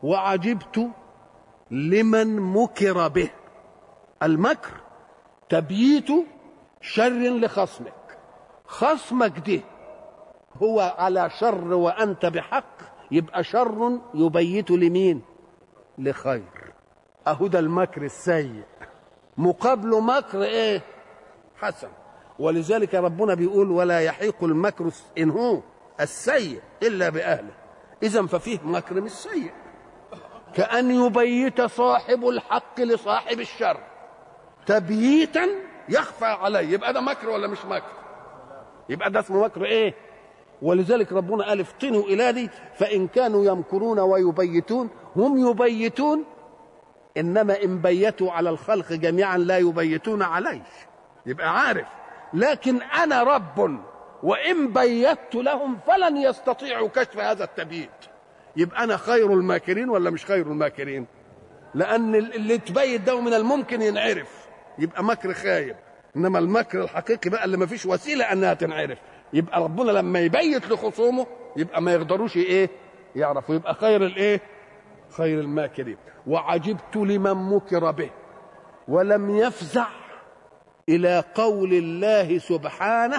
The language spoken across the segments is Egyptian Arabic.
وعجبت لمن مكر به المكر تبييت شر لخصمك خصمك ده هو على شر وانت بحق يبقى شر يبيت لمين لخير اهو ده المكر السيء مقابله مكر ايه حسن ولذلك ربنا بيقول ولا يحيق المكر ان هو السيء الا باهله اذا ففيه مكر مش سيء كأن يبيت صاحب الحق لصاحب الشر تبييتا يخفى عليه يبقى ده مكر ولا مش مكر يبقى ده اسمه مكر ايه ولذلك ربنا قال افتنوا الى دي فان كانوا يمكرون ويبيتون هم يبيتون انما ان بيتوا على الخلق جميعا لا يبيتون عليه يبقى عارف لكن انا رب وان بيت لهم فلن يستطيعوا كشف هذا التبييت يبقى انا خير الماكرين ولا مش خير الماكرين لان اللي تبيت ده من الممكن ينعرف يبقى مكر خايب انما المكر الحقيقي بقى اللي ما فيش وسيله انها تنعرف يبقى ربنا لما يبيت لخصومه يبقى ما يقدروش ايه يعرفوا يبقى خير الايه خير الماكرين وعجبت لمن مكر به ولم يفزع الى قول الله سبحانه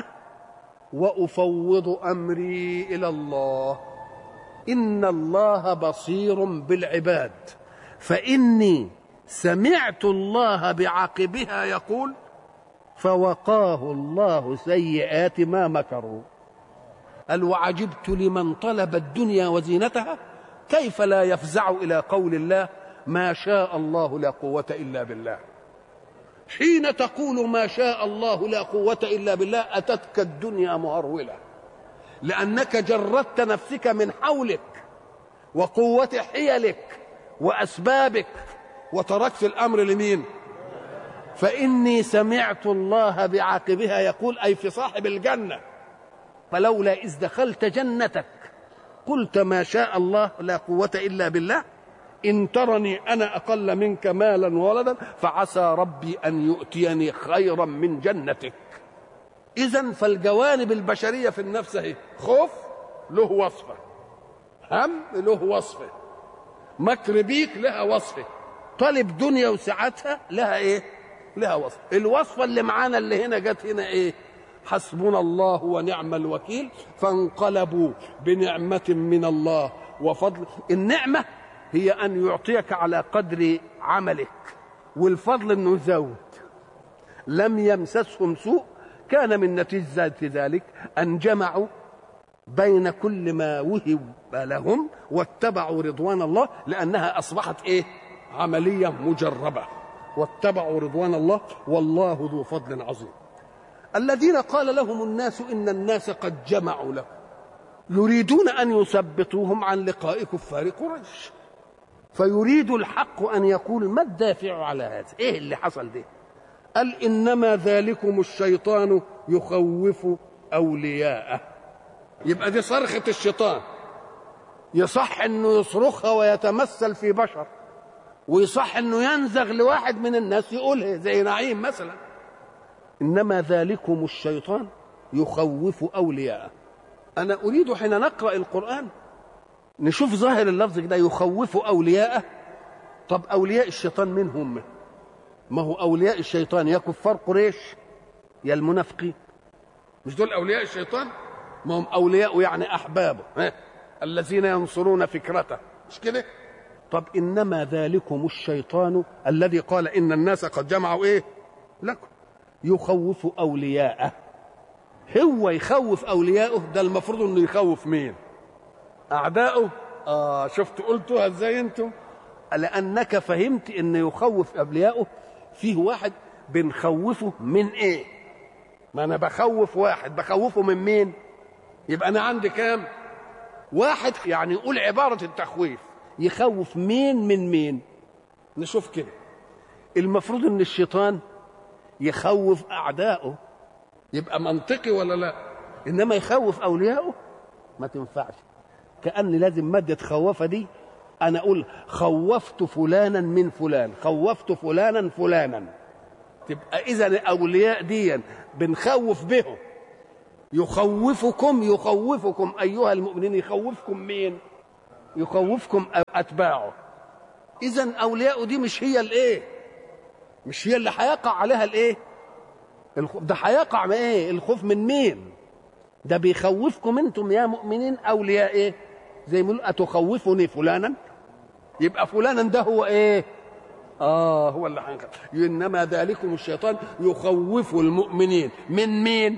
وافوض امري الى الله ان الله بصير بالعباد فاني سمعت الله بعقبها يقول فوقاه الله سيئات ما مكروا قال وعجبت لمن طلب الدنيا وزينتها كيف لا يفزع الى قول الله ما شاء الله لا قوه الا بالله حين تقول ما شاء الله لا قوه الا بالله اتتك الدنيا مهروله لانك جردت نفسك من حولك وقوه حيلك واسبابك وتركت الامر لمين فاني سمعت الله بعاقبها يقول اي في صاحب الجنه فلولا اذ دخلت جنتك قلت ما شاء الله لا قوه الا بالله ان ترني انا اقل منك مالا وولدا فعسى ربي ان يؤتيني خيرا من جنتك اذا فالجوانب البشريه في النفس اهي خوف له وصفه هم له وصفه مكر بيك لها وصفه طالب دنيا وسعتها لها ايه لها وصف الوصفه اللي معانا اللي هنا جت هنا ايه حسبنا الله ونعم الوكيل فانقلبوا بنعمه من الله وفضل النعمه هي ان يعطيك على قدر عملك والفضل انه يزود لم يمسسهم سوء كان من نتيجه ذلك ان جمعوا بين كل ما وهب لهم واتبعوا رضوان الله لانها اصبحت ايه عمليه مجربه واتبعوا رضوان الله والله ذو فضل عظيم الذين قال لهم الناس ان الناس قد جمعوا لهم يريدون ان يثبطوهم عن لقاء كفار قريش فيريد الحق ان يقول ما الدافع على هذا ايه اللي حصل ده قال انما ذلكم الشيطان يخوف اولياءه يبقى دي صرخه الشيطان يصح انه يصرخها ويتمثل في بشر ويصح انه ينزغ لواحد من الناس يقولها زي نعيم مثلا انما ذلكم الشيطان يخوف اولياءه انا اريد حين نقرا القران نشوف ظاهر اللفظ كده يخوف اولياءه طب اولياء الشيطان من هم ما هو اولياء الشيطان يا كفار قريش يا المنافقين مش دول اولياء الشيطان ما هم اولياء يعني احبابه ها؟ الذين ينصرون فكرته مش كده طب انما ذلكم الشيطان الذي قال ان الناس قد جمعوا ايه لكم يخوف اولياءه هو يخوف اولياءه ده المفروض انه يخوف مين اعدائه اه شفت قلتوها ازاي انتم لانك فهمت ان يخوف اولياءه فيه واحد بنخوفه من ايه ما انا بخوف واحد بخوفه من مين يبقى انا عندي كام واحد يعني يقول عباره التخويف يخوف مين من مين نشوف كده المفروض ان الشيطان يخوف اعدائه يبقى منطقي ولا لا انما يخوف اوليائه ما تنفعش كان لازم ماده خوفه دي انا اقول خوفت فلانا من فلان خوفت فلانا فلانا تبقى اذا الاولياء دي بنخوف بهم يخوفكم يخوفكم ايها المؤمنين يخوفكم مين يخوفكم اتباعه اذا اولياءه دي مش هي الايه مش هي اللي هيقع عليها الايه الخ- ده هيقع من ايه الخوف من مين ده بيخوفكم انتم يا مؤمنين اولياء ايه زي ما يقولوا اتخوفني فلانا يبقى فلانا ده هو ايه اه هو اللي هنخ انما ذلكم الشيطان يخوف المؤمنين من مين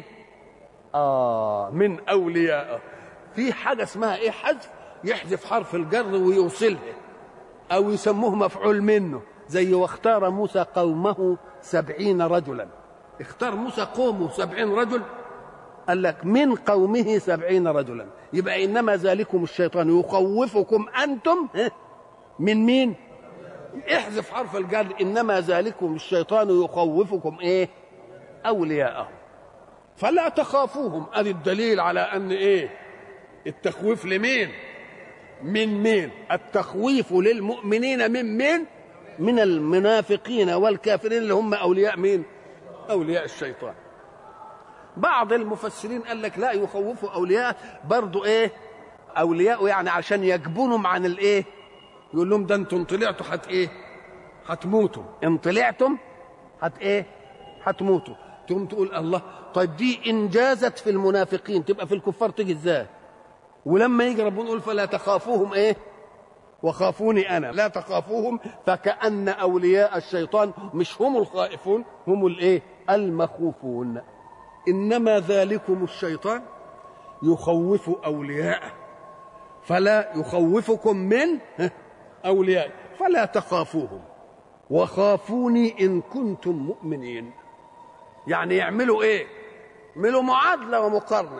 اه من اوليائه في حاجه اسمها ايه حذف يحذف حرف الجر ويوصلها او يسموه مفعول منه زي واختار موسى قومه سبعين رجلا اختار موسى قومه سبعين رجل قال لك من قومه سبعين رجلا يبقى انما ذلكم الشيطان يخوفكم انتم ها، من مين احذف حرف الجر انما ذلكم الشيطان يخوفكم ايه اولياءه فلا تخافوهم ادي الدليل على ان ايه التخويف لمين من مين التخويف للمؤمنين من مين من المنافقين والكافرين اللي هم اولياء مين اولياء الشيطان بعض المفسرين قال لك لا يخوفوا اولياء برضو ايه اولياء يعني عشان يجبنهم عن الايه يقول لهم ده انتم طلعتوا هت ايه هتموتوا ان طلعتم هت ايه هتموتوا تقوم تقول الله طيب دي ان جازت في المنافقين تبقى في الكفار تيجي ازاي ولما يجي ربنا يقول فلا تخافوهم ايه وخافوني انا لا تخافوهم فكأن اولياء الشيطان مش هم الخائفون هم الايه المخوفون انما ذلكم الشيطان يخوف اولياءه فلا يخوفكم من اولياء فلا تخافوهم وخافوني ان كنتم مؤمنين يعني يعملوا ايه يعملوا معادله ومقارنه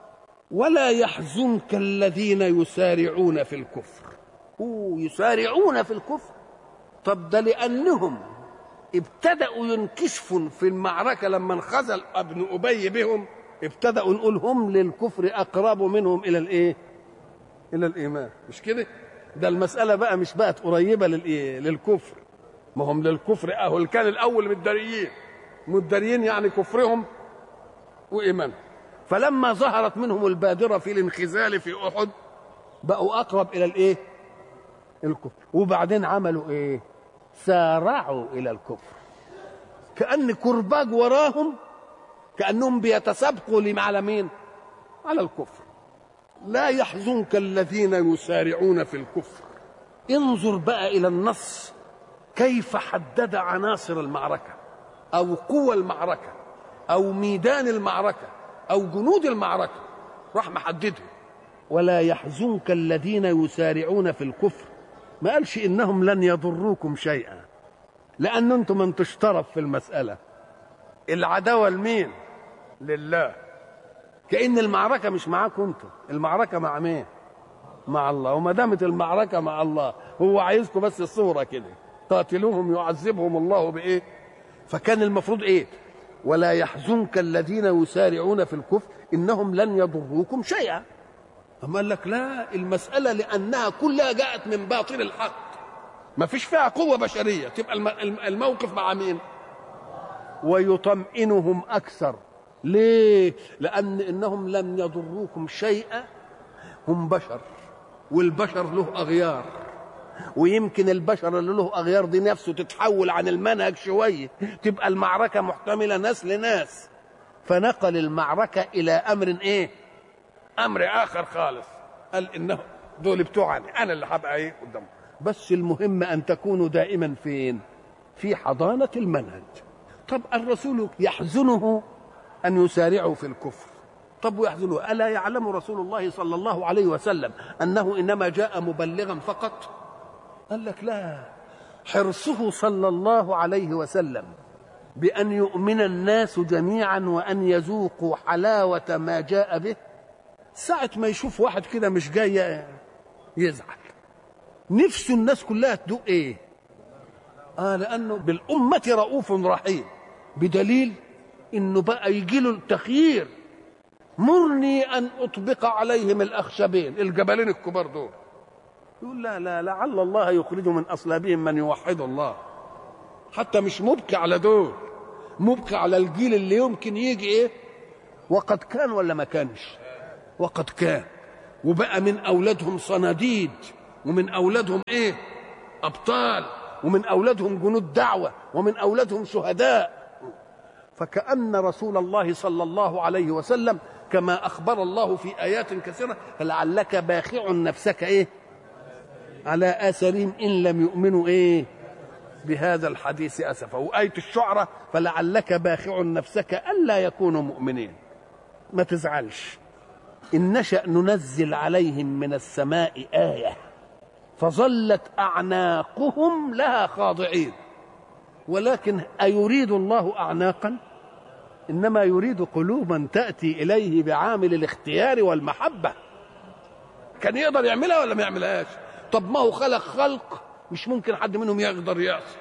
ولا يحزنك الذين يسارعون في الكفر أوه يسارعون في الكفر طب ده لأنهم ابتدأوا ينكشفوا في المعركة لما انخذل ابن أبي بهم ابتدأوا نقول هم للكفر أقرب منهم إلى الإيه؟ إلى الإيمان مش كده؟ ده المسألة بقى مش بقت قريبة للإيه؟ للكفر ما هم للكفر أهو كان الأول متداريين متداريين يعني كفرهم وإيمانهم فلما ظهرت منهم البادرة في الانخزال في أحد بقوا أقرب إلى الإيه؟ الكفر وبعدين عملوا إيه؟ سارعوا إلى الكفر كأن كرباج وراهم كأنهم بيتسابقوا لم- على مين؟ على الكفر لا يحزنك الذين يسارعون في الكفر انظر بقى إلى النص كيف حدد عناصر المعركة أو قوى المعركة أو ميدان المعركة أو جنود المعركة راح محددها ولا يحزنك الذين يسارعون في الكفر ما قالش إنهم لن يضروكم شيئا لأن أنتم من تشترف في المسألة العداوة لمين لله كأن المعركة مش معاكم أنتم المعركة مع مين مع الله وما دامت المعركة مع الله هو عايزكم بس الصورة كده قاتلوهم يعذبهم الله بإيه فكان المفروض إيه ولا يحزنك الذين يسارعون في الكفر إنهم لن يضروكم شيئا أما قال لك لا المسألة لأنها كلها جاءت من باطل الحق ما فيش فيها قوة بشرية تبقى الم- الم- الموقف مع مين ويطمئنهم أكثر ليه لأن إنهم لم يضروكم شيئا هم بشر والبشر له أغيار ويمكن البشر اللي له أغيار دي نفسه تتحول عن المنهج شوية تبقى المعركة محتملة ناس لناس فنقل المعركة إلى أمر إيه امر اخر خالص قال انه دول بتوعني انا اللي هبقى ايه قدامهم بس المهم ان تكونوا دائما فين في حضانه المنهج طب الرسول يحزنه ان يسارعوا في الكفر طب ويحزنه الا يعلم رسول الله صلى الله عليه وسلم انه انما جاء مبلغا فقط قال لك لا حرصه صلى الله عليه وسلم بان يؤمن الناس جميعا وان يذوقوا حلاوه ما جاء به ساعة ما يشوف واحد كده مش جاي يزعل نفسه الناس كلها تدوق ايه اه لانه بالأمة رؤوف رحيم بدليل انه بقى يجي له التخيير مرني ان اطبق عليهم الاخشبين الجبلين الكبار دول يقول لا لا لعل الله يخرج من اصلابهم من يوحد الله حتى مش مبكي على دول مبكي على الجيل اللي يمكن يجي ايه وقد كان ولا ما كانش وقد كان وبقى من اولادهم صناديد ومن اولادهم ايه ابطال ومن اولادهم جنود دعوه ومن اولادهم شهداء فكأن رسول الله صلى الله عليه وسلم كما أخبر الله في آيات كثيرة فلعلك باخع نفسك إيه على آثارهم إن لم يؤمنوا إيه بهذا الحديث أسفا وآية الشعرة فلعلك باخع نفسك ألا يكونوا مؤمنين ما تزعلش إن نشأ ننزل عليهم من السماء آية فظلت أعناقهم لها خاضعين ولكن أيريد الله أعناقا إنما يريد قلوبا تأتي إليه بعامل الاختيار والمحبة كان يقدر يعملها ولا ما يعملهاش طب ما هو خلق خلق مش ممكن حد منهم يقدر يعصي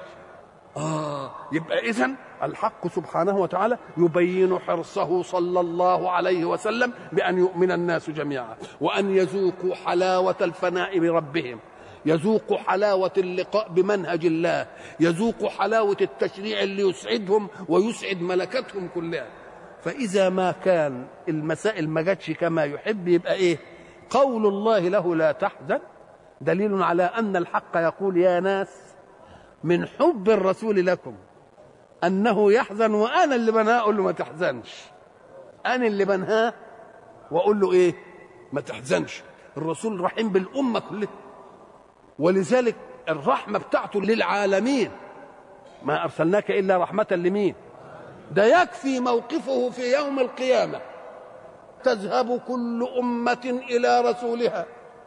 آه يبقى إذا الحق سبحانه وتعالى يبين حرصه صلى الله عليه وسلم بأن يؤمن الناس جميعا وأن يذوقوا حلاوة الفناء بربهم يذوقوا حلاوة اللقاء بمنهج الله يذوقوا حلاوة التشريع اللي يسعدهم ويسعد ملكتهم كلها فإذا ما كان المسائل ما جاتش كما يحب يبقى إيه قول الله له لا تحزن دليل على أن الحق يقول يا ناس من حب الرسول لكم أنه يحزن وأنا اللي بنهاه أقول له ما تحزنش أنا اللي بنهاه وأقول له إيه ما تحزنش الرسول رحيم بالأمة كلها ولذلك الرحمة بتاعته للعالمين ما أرسلناك إلا رحمة لمين ده يكفي موقفه في يوم القيامة تذهب كل أمة إلى رسولها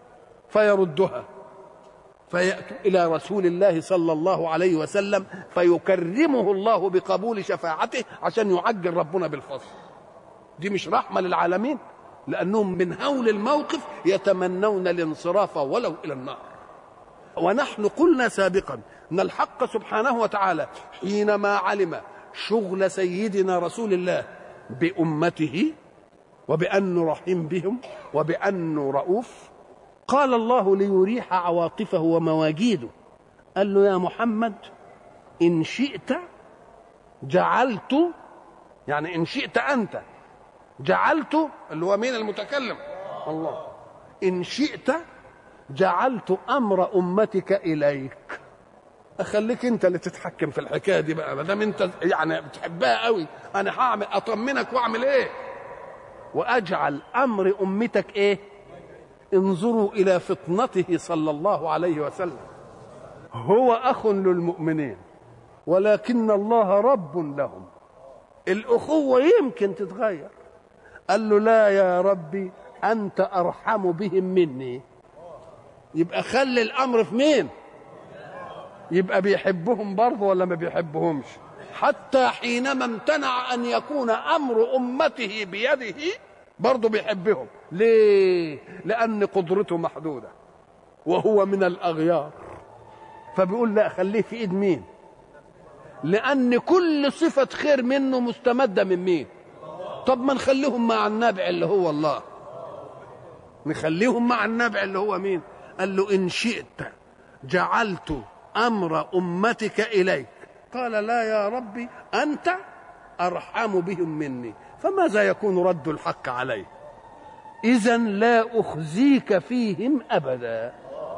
فيردها فيأتوا إلى رسول الله صلى الله عليه وسلم فيكرمه الله بقبول شفاعته عشان يعجل ربنا بالفضل دي مش رحمة للعالمين لأنهم من هول الموقف يتمنون الانصراف ولو إلى النار ونحن قلنا سابقا ان الحق سبحانه وتعالى حينما علم شغل سيدنا رسول الله بامته وبانه رحيم بهم وبانه رؤوف قال الله ليريح عواطفه ومواجيده قال له يا محمد ان شئت جعلت يعني ان شئت انت جعلت اللي هو مين المتكلم الله ان شئت جعلت امر امتك اليك اخليك انت اللي تتحكم في الحكايه دي بقى ما دام انت يعني بتحبها قوي انا هعمل اطمنك واعمل ايه واجعل امر امتك ايه انظروا الى فطنته صلى الله عليه وسلم هو اخ للمؤمنين ولكن الله رب لهم الاخوه يمكن تتغير قال له لا يا ربي انت ارحم بهم مني يبقى خلي الامر في مين يبقى بيحبهم برضه ولا ما بيحبهمش حتى حينما امتنع ان يكون امر امته بيده برضه بيحبهم ليه لان قدرته محدوده وهو من الاغيار فبيقول لا خليه في ايد مين لان كل صفه خير منه مستمده من مين طب ما نخليهم مع النبع اللي هو الله نخليهم مع النبع اللي هو مين قال له إن شئت جعلت أمر أمتك إليك قال لا يا ربي أنت أرحم بهم مني فماذا يكون رد الحق عليه إذا لا أخزيك فيهم أبدا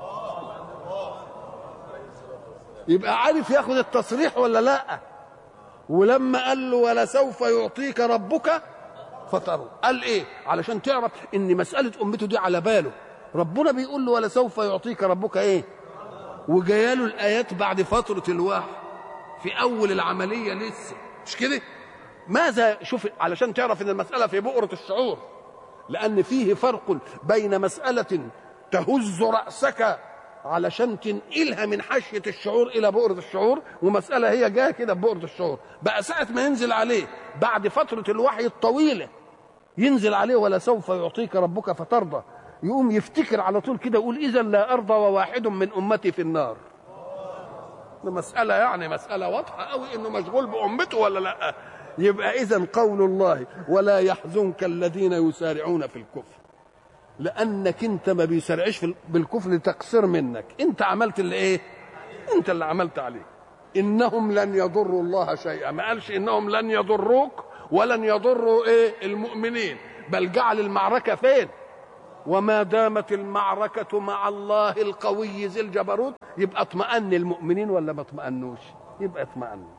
يبقى عارف ياخد التصريح ولا لا ولما قال له ولسوف يعطيك ربك فتروا قال ايه علشان تعرف ان مسألة أمته دي على باله ربنا بيقول له ولسوف يعطيك ربك ايه وجاياله الايات بعد فتره الوحي في اول العمليه لسه مش كده ماذا شوف علشان تعرف ان المساله في بؤره الشعور لان فيه فرق بين مساله تهز راسك علشان تنقلها من حاشيه الشعور الى بؤره الشعور ومساله هي جايه كده ببؤره الشعور بقى ساعه ما ينزل عليه بعد فتره الوحي الطويله ينزل عليه ولا سوف يعطيك ربك فترضى يقوم يفتكر على طول كده يقول اذا لا ارضى وواحد من امتي في النار ده مسألة يعني مسألة واضحة قوي انه مشغول بأمته ولا لا يبقى إذا قول الله ولا يحزنك الذين يسارعون في الكفر لأنك أنت ما بيسارعش بالكفر لتقصير منك أنت عملت اللي إيه أنت اللي عملت عليه إنهم لن يضروا الله شيئا ما قالش إنهم لن يضروك ولن يضروا إيه المؤمنين بل جعل المعركة فين وما دامت المعركة مع الله القوي ذي الجبروت يبقى اطمأن المؤمنين ولا ما اطمأنوش يبقى اطمأنوا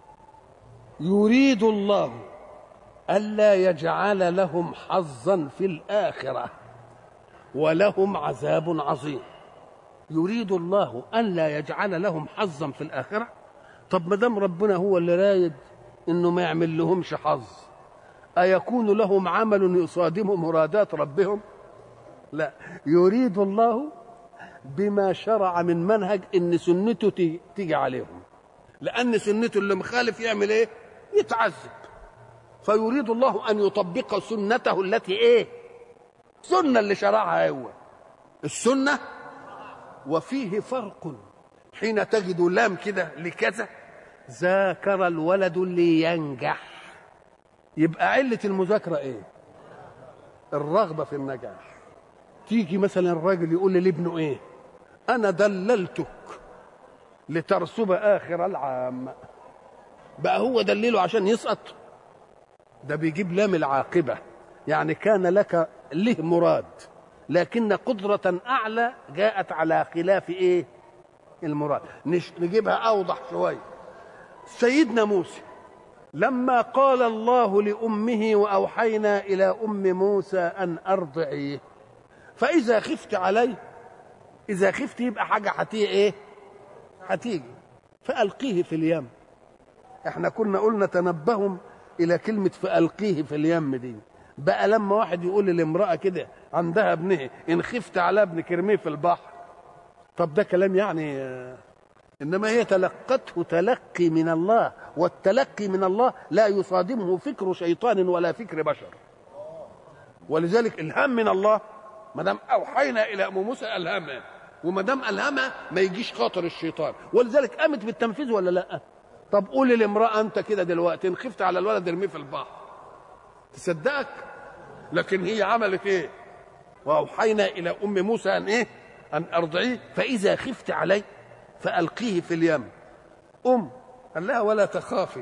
يريد الله ألا يجعل لهم حظا في الآخرة ولهم عذاب عظيم يريد الله ألا يجعل لهم حظا في الآخرة طب ما دام ربنا هو اللي رايد انه ما يعمل لهمش حظ أيكون لهم عمل يصادم مرادات ربهم لا يريد الله بما شرع من منهج ان سنته تيجي عليهم لان سنته اللي مخالف يعمل ايه يتعذب فيريد الله ان يطبق سنته التي ايه السنه اللي شرعها هو السنه وفيه فرق حين تجد لام كده لكذا ذاكر الولد لينجح يبقى علة المذاكرة ايه الرغبة في النجاح تيجي مثلا الراجل يقول لابنه ايه انا دللتك لترسب اخر العام بقى هو دليله عشان يسقط ده بيجيب لام العاقبة يعني كان لك له مراد لكن قدرة أعلى جاءت على خلاف إيه المراد نش- نجيبها أوضح شوية سيدنا موسى لما قال الله لأمه وأوحينا إلى أم موسى أن أرضعيه فإذا خفت عليه إذا خفت يبقى حاجة هتيجي إيه هتيجي فألقيه في اليم احنا كنا قلنا تنبهم إلى كلمة فألقيه في اليم دي بقى لما واحد يقول للامرأة كده عندها ابنها إن خفت على ابنك ارميه في البحر طب ده كلام يعني آه، انما هي تلقته تلقي من الله والتلقي من الله لا يصادمه فكر شيطان ولا فكر بشر ولذلك الهام من الله ما دام اوحينا الى ام موسى الهمها وما دام الهمها ما يجيش خاطر الشيطان ولذلك قامت بالتنفيذ ولا لا طب قول للامراه انت كده دلوقتي ان خفت على الولد ارميه في البحر تصدقك لكن هي عملت ايه واوحينا الى ام موسى ان ايه ان ارضعيه فاذا خفت عليه فالقيه في اليم ام قال لها ولا تخافي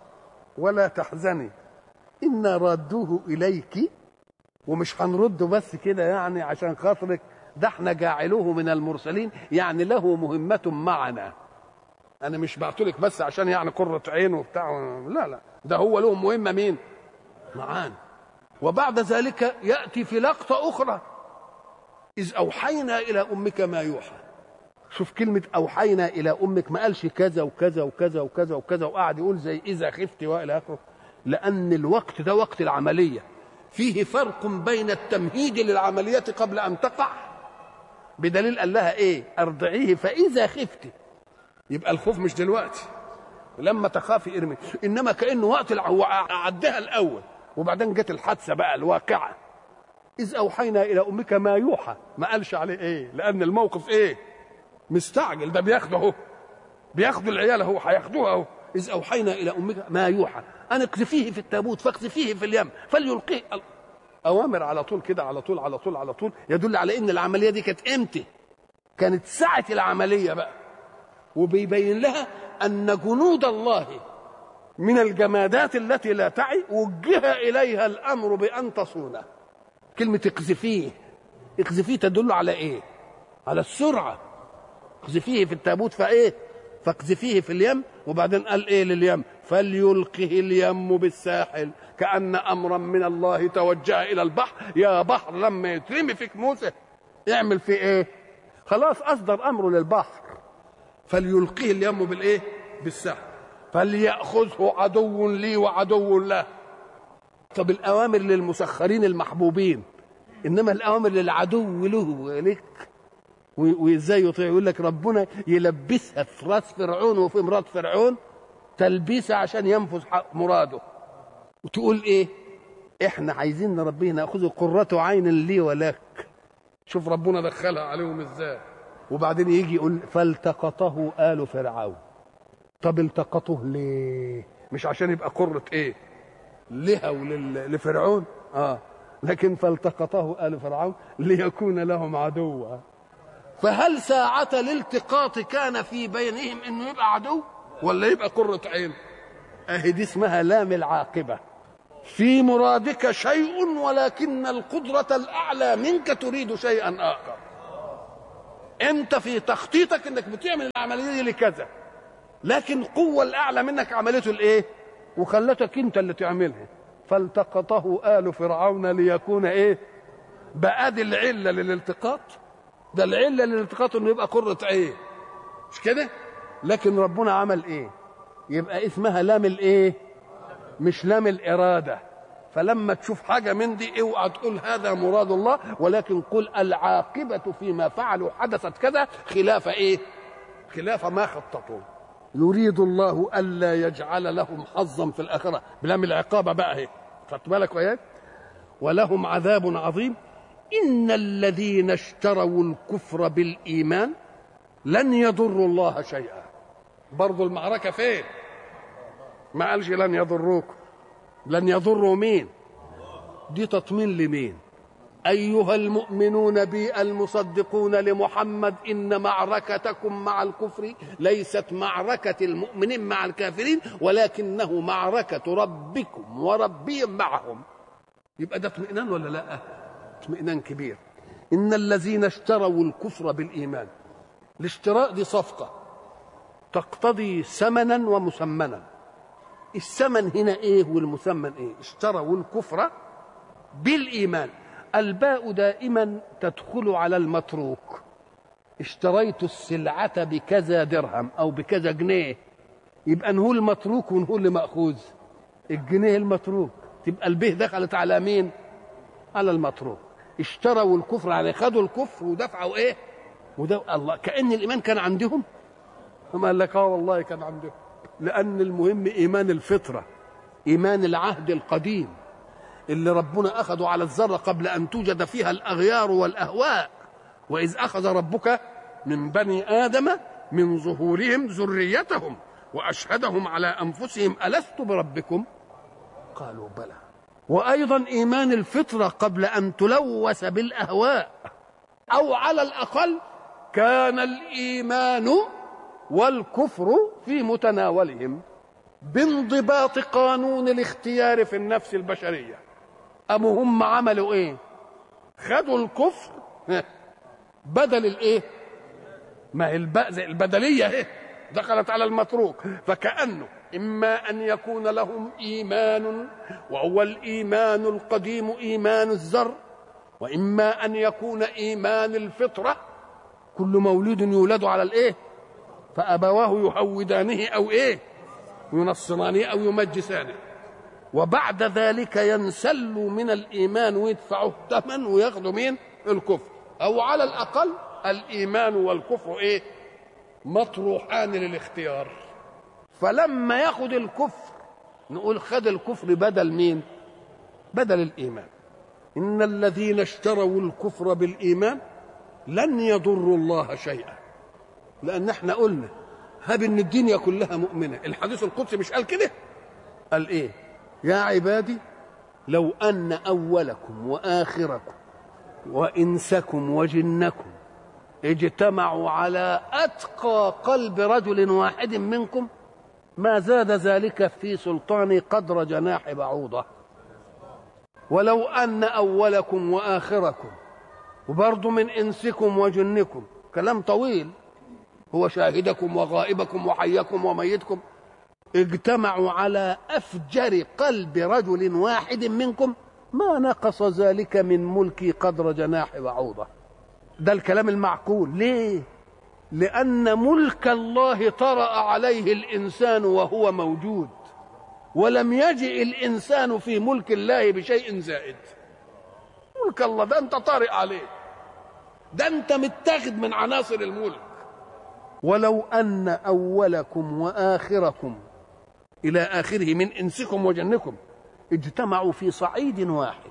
ولا تحزني انا رادوه اليك ومش هنرده بس كده يعني عشان خاطرك ده احنا جاعلوه من المرسلين يعني له مهمة معنا انا مش بعتلك بس عشان يعني قرة عين وبتاع لا لا ده هو له مهمة مين معانا وبعد ذلك يأتي في لقطة أخرى إذ أوحينا إلى أمك ما يوحى شوف كلمة أوحينا إلى أمك ما قالش كذا وكذا وكذا وكذا وكذا وقعد يقول زي إذا خفت وإلى آخره لأن الوقت ده وقت العملية فيه فرق بين التمهيد للعملية قبل أن تقع بدليل قال لها إيه أرضعيه فإذا خفت يبقى الخوف مش دلوقتي لما تخافي ارمي انما كانه وقت الع- هو عدها الاول وبعدين جت الحادثه بقى الواقعه اذ اوحينا الى امك ما يوحى ما قالش عليه ايه لان الموقف ايه مستعجل ده بياخده اهو بياخدوا العيال اهو هياخدوها اهو اذ اوحينا الى امك ما يوحى ان اقذفيه في التابوت فاقذفيه في اليم فليلقيه ال- اوامر على طول كده على طول على طول على طول يدل على ان العمليه دي كانت امتى كانت ساعه العمليه بقى وبيبين لها ان جنود الله من الجمادات التي لا تعي وجه اليها الامر بان تصونه كلمه اقذفيه اقذفيه تدل على ايه على السرعه اقذفيه في التابوت فايه فاقذفيه في اليم وبعدين قال ايه لليم فليلقه اليم بالساحل كان امرا من الله توجه الى البحر يا بحر لما يترمي فيك موسى اعمل فيه ايه خلاص اصدر امره للبحر فليلقيه اليم بالايه بالسحر فليأخذه عدو لي وعدو له طب الأوامر للمسخرين المحبوبين إنما الأوامر للعدو له ولك و- وإزاي يطيع يقول لك ربنا يلبسها في راس فرعون وفي مرات فرعون تلبيسة عشان ينفذ حق مراده وتقول إيه إحنا عايزين نربيه نأخذه قرة عين لي ولك شوف ربنا دخلها عليهم إزاي وبعدين يجي يقول فالتقطه آل فرعون طب التقطوه ليه مش عشان يبقى قرة ايه لها ولفرعون اه لكن فالتقطه آل فرعون ليكون لهم عدوا فهل ساعة الالتقاط كان في بينهم انه يبقى عدو ولا يبقى قرة عين اهي دي اسمها لام العاقبة في مرادك شيء ولكن القدرة الأعلى منك تريد شيئا آخر أنت في تخطيطك أنك بتعمل العملية دي لكذا لكن القوة الأعلى منك عملته الإيه وخلتك أنت اللي تعملها فالتقطه آل فرعون ليكون إيه بقى دي العلة للالتقاط ده العلة للالتقاط انه يبقى قرة عين مش كده لكن ربنا عمل ايه يبقى اسمها لام الايه مش لام الإرادة فلما تشوف حاجة من دي اوعى تقول هذا مراد الله ولكن قل العاقبة فيما فعلوا حدثت كذا خلاف ايه خلاف ما خططوا يريد الله ألا يجعل لهم حظا في الآخرة بلام العقابة بقى اهي خدت بالك وياك ولهم عذاب عظيم إن الذين اشتروا الكفر بالإيمان لن يضروا الله شيئا برضو المعركة فين ما قالش لن يضروكم لن يضروا مين دي تطمين لمين أيها المؤمنون بي المصدقون لمحمد إن معركتكم مع الكفر ليست معركة المؤمنين مع الكافرين ولكنه معركة ربكم وربهم معهم يبقى ده اطمئنان ولا لا اطمئنان كبير إن الذين اشتروا الكفر بالإيمان الاشتراء دي صفقة تقتضي ثمنا ومسمنا الثمن هنا ايه والمسمن ايه اشتروا الكفر بالإيمان الباء دائما تدخل على المتروك اشتريت السلعة بكذا درهم أو بكذا جنيه يبقى نقول متروك ونقول مأخوذ الجنيه المتروك تبقى البه دخلت على مين على المتروك اشتروا الكفر يعني خدوا الكفر ودفعوا ايه وده الله كأن الإيمان كان عندهم ثم قال لك اه والله كان عندهم لأن المهم إيمان الفطرة إيمان العهد القديم اللي ربنا أخذه على الذرة قبل أن توجد فيها الأغيار والأهواء وإذ أخذ ربك من بني آدم من ظهورهم ذريتهم وأشهدهم على أنفسهم ألست بربكم قالوا بلى وأيضا إيمان الفطرة قبل أن تلوث بالأهواء أو على الأقل كان الإيمان والكفر في متناولهم بانضباط قانون الاختيار في النفس البشرية أم هم عملوا إيه خدوا الكفر بدل الإيه ما هي البدلية اهي دخلت على المتروك فكأنه إما أن يكون لهم إيمان وهو الإيمان القديم إيمان الذر وإما أن يكون إيمان الفطرة كل مولود يولد على الإيه فأبواه يهودانه أو إيه ينصرانه أو يمجسانه وبعد ذلك ينسلوا من الإيمان ويدفعوا الثمن وياخذوا مين الكفر أو على الأقل الإيمان والكفر إيه مطروحان للاختيار فلما ياخد الكفر نقول خد الكفر بدل مين بدل الإيمان إن الذين اشتروا الكفر بالإيمان لن يضروا الله شيئا لأن احنا قلنا هب ان الدنيا كلها مؤمنة الحديث القدسي مش قال كده قال ايه يا عبادي لو أن أولكم وآخركم وإنسكم وجنكم اجتمعوا على أتقى قلب رجل واحد منكم ما زاد ذلك في سلطاني قدر جناح بعوضة ولو أن أولكم وآخركم وبرضه من إنسكم وجنكم كلام طويل هو شاهدكم وغائبكم وحيكم وميتكم اجتمعوا على أفجر قلب رجل واحد منكم ما نقص ذلك من ملكي قدر جناح بعوضة ده الكلام المعقول ليه لأن ملك الله طرأ عليه الإنسان وهو موجود ولم يجئ الإنسان في ملك الله بشيء زائد ملك الله ده أنت طارئ عليه ده أنت متاخد من عناصر الملك ولو أن أولكم وآخركم إلى آخره من إنسكم وجنكم اجتمعوا في صعيد واحد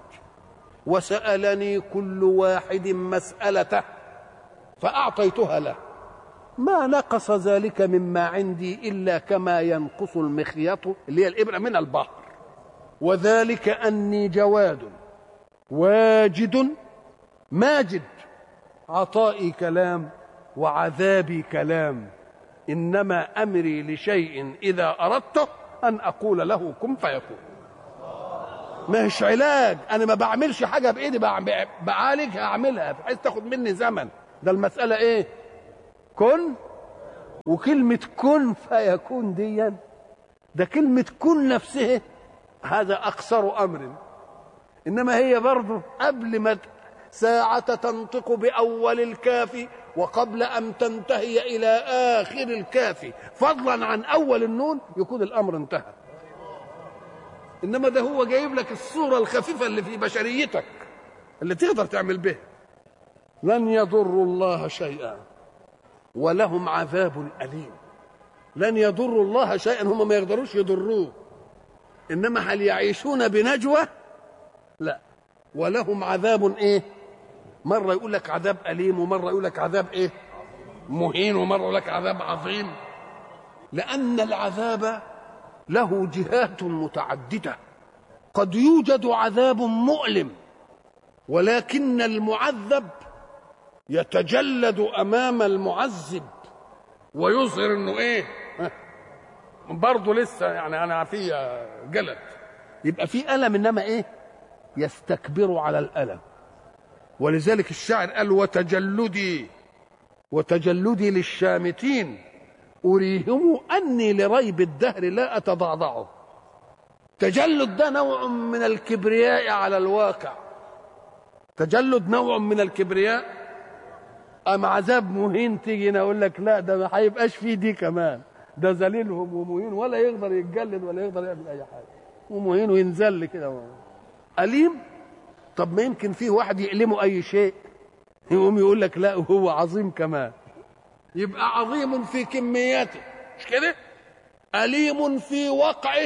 وسألني كل واحد مسألته فأعطيتها له ما نقص ذلك مما عندي إلا كما ينقص المخيط اللي هي الإبرة من البحر وذلك أني جواد واجد ماجد عطائي كلام وعذابي كلام إنما أمري لشيء إذا أردته أن أقول له كن فيكون مش علاج انا ما بعملش حاجه بايدي بعم- بعالج هعملها بحيث تاخد مني زمن ده المساله ايه كن وكلمه كن فيكون ديا ده كلمه كن نفسها هذا اقصر امر انما هي برضه قبل ما ت- ساعة تنطق بأول الكاف وقبل أن تنتهي إلى آخر الكاف فضلا عن أول النون يكون الأمر انتهى إنما ده هو جايب لك الصورة الخفيفة اللي في بشريتك اللي تقدر تعمل بها لن يضروا الله شيئا ولهم عذاب أليم لن يضروا الله شيئا هم ما يقدروش يضروه إنما هل يعيشون بنجوى لا ولهم عذاب ايه مرة يقول لك عذاب أليم ومرة يقول لك عذاب ايه مهين ومرة يقول لك عذاب عظيم لأن العذاب له جهات متعددة قد يوجد عذاب مؤلم ولكن المعذب يتجلد أمام المعذب ويظهر انه ايه ها، برضه لسه يعني انا في جلد يبقى في ألم انما ايه يستكبر على الألم ولذلك الشاعر قال وتجلدي وتجلدي للشامتين أريهم أني لريب الدهر لا أتضعضعه تجلد ده نوع من الكبرياء على الواقع تجلد نوع من الكبرياء أم عذاب مهين تيجي نقول لك لا ده ما هيبقاش فيه دي كمان ده ذليلهم ومهين ولا يقدر يتجلد ولا يقدر يعمل أي حاجة ومهين وينزل كده أليم طب ما يمكن فيه واحد يألمه أي شيء يقوم يقول لك لا وهو عظيم كمان يبقى عظيم في كمياته مش كده أليم في وقعه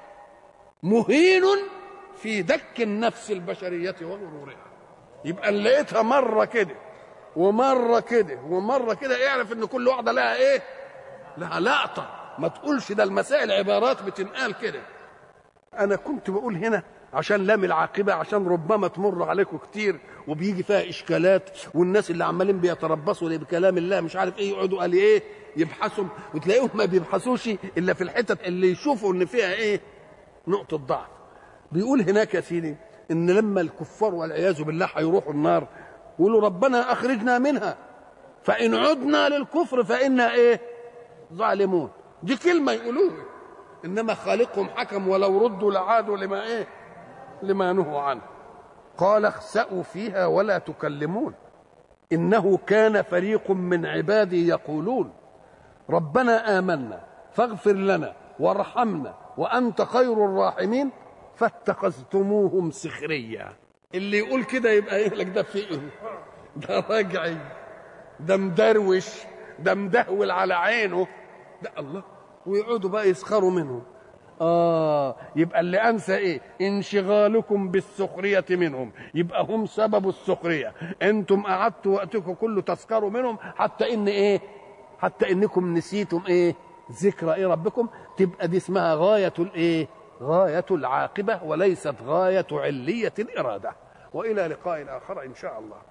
مهين في دك النفس البشرية وغرورها يبقى اللي لقيتها مرة كده ومرة كده ومرة كده اعرف ان كل واحدة لها ايه لها لقطة ما تقولش ده المسائل عبارات بتنقال كده انا كنت بقول هنا عشان لام العاقبة عشان ربما تمر عليكم كتير وبيجي فيها إشكالات والناس اللي عمالين بيتربصوا بكلام الله مش عارف إيه يقعدوا قال إيه يبحثوا وتلاقيهم ما بيبحثوش إلا في الحتت اللي يشوفوا إن فيها إيه نقطة ضعف بيقول هناك يا سيدي إن لما الكفار والعياذ بالله هيروحوا النار يقولوا ربنا أخرجنا منها فإن عدنا للكفر فإنا إيه ظالمون دي كلمة يقولوها إنما خالقهم حكم ولو ردوا لعادوا لما إيه لما نهوا عنه قال اخسأوا فيها ولا تكلمون إنه كان فريق من عبادي يقولون ربنا آمنا فاغفر لنا وارحمنا وأنت خير الراحمين فاتخذتموهم سخريا اللي يقول كده يبقى ايه لك ده في ايه ده راجعي ده مدروش ده مدهول على عينه ده الله ويقعدوا بقى يسخروا منهم آه يبقى اللي أنسى إيه؟ انشغالكم بالسخرية منهم يبقى هم سبب السخرية أنتم قعدتوا وقتكم كله تسخروا منهم حتى إن إيه؟ حتى إنكم نسيتم إيه؟ ذكر إيه ربكم تبقى دي اسمها غاية الإيه؟ غاية العاقبة وليست غاية علية الإرادة وإلى لقاء آخر إن شاء الله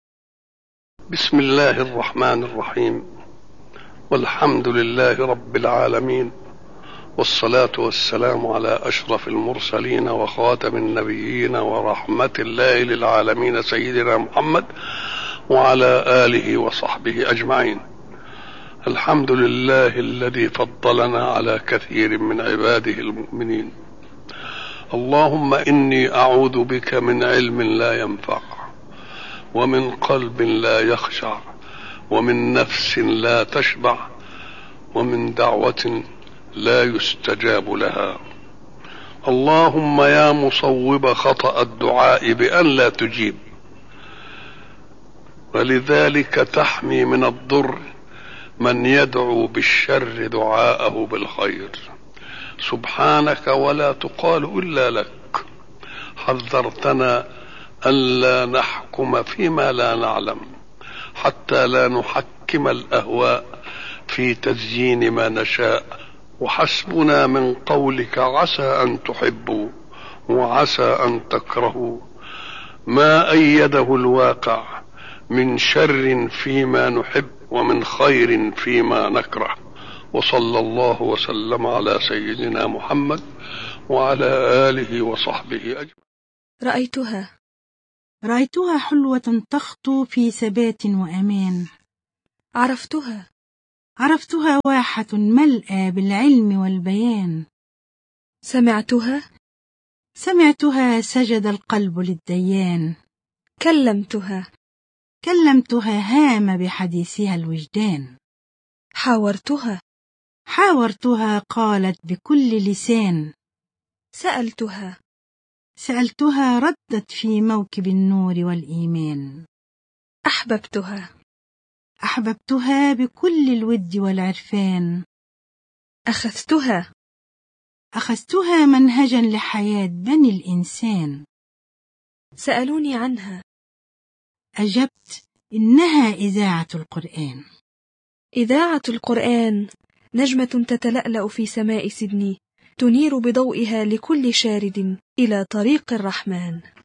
بسم الله الرحمن الرحيم والحمد لله رب العالمين والصلاة والسلام على أشرف المرسلين وخاتم النبيين ورحمة الله للعالمين سيدنا محمد وعلى آله وصحبه أجمعين الحمد لله الذي فضلنا على كثير من عباده المؤمنين اللهم إني أعوذ بك من علم لا ينفع ومن قلب لا يخشع ومن نفس لا تشبع ومن دعوة لا يستجاب لها اللهم يا مصوب خطأ الدعاء بأن لا تجيب ولذلك تحمي من الضر من يدعو بالشر دعاءه بالخير سبحانك ولا تقال إلا لك حذرتنا ألا نحكم فيما لا نعلم حتى لا نحكم الأهواء في تزيين ما نشاء وحسبنا من قولك عسى أن تحبوا وعسى أن تكرهوا ما أيده الواقع من شر فيما نحب ومن خير فيما نكره وصلى الله وسلم على سيدنا محمد وعلى آله وصحبه أجمعين رأيتها رأيتها حلوة تخطو في ثبات وأمان عرفتها عرفتها واحة ملأى بالعلم والبيان سمعتها سمعتها سجد القلب للديان كلمتها كلمتها هام بحديثها الوجدان حاورتها حاورتها قالت بكل لسان سألتها سألتها ردت في موكب النور والإيمان أحببتها أحببتها بكل الود والعرفان أخذتها أخذتها منهجا لحياة بني الإنسان سألوني عنها أجبت إنها إذاعة القرآن إذاعة القرآن نجمة تتلألأ في سماء سيدني تنير بضوئها لكل شارد إلى طريق الرحمن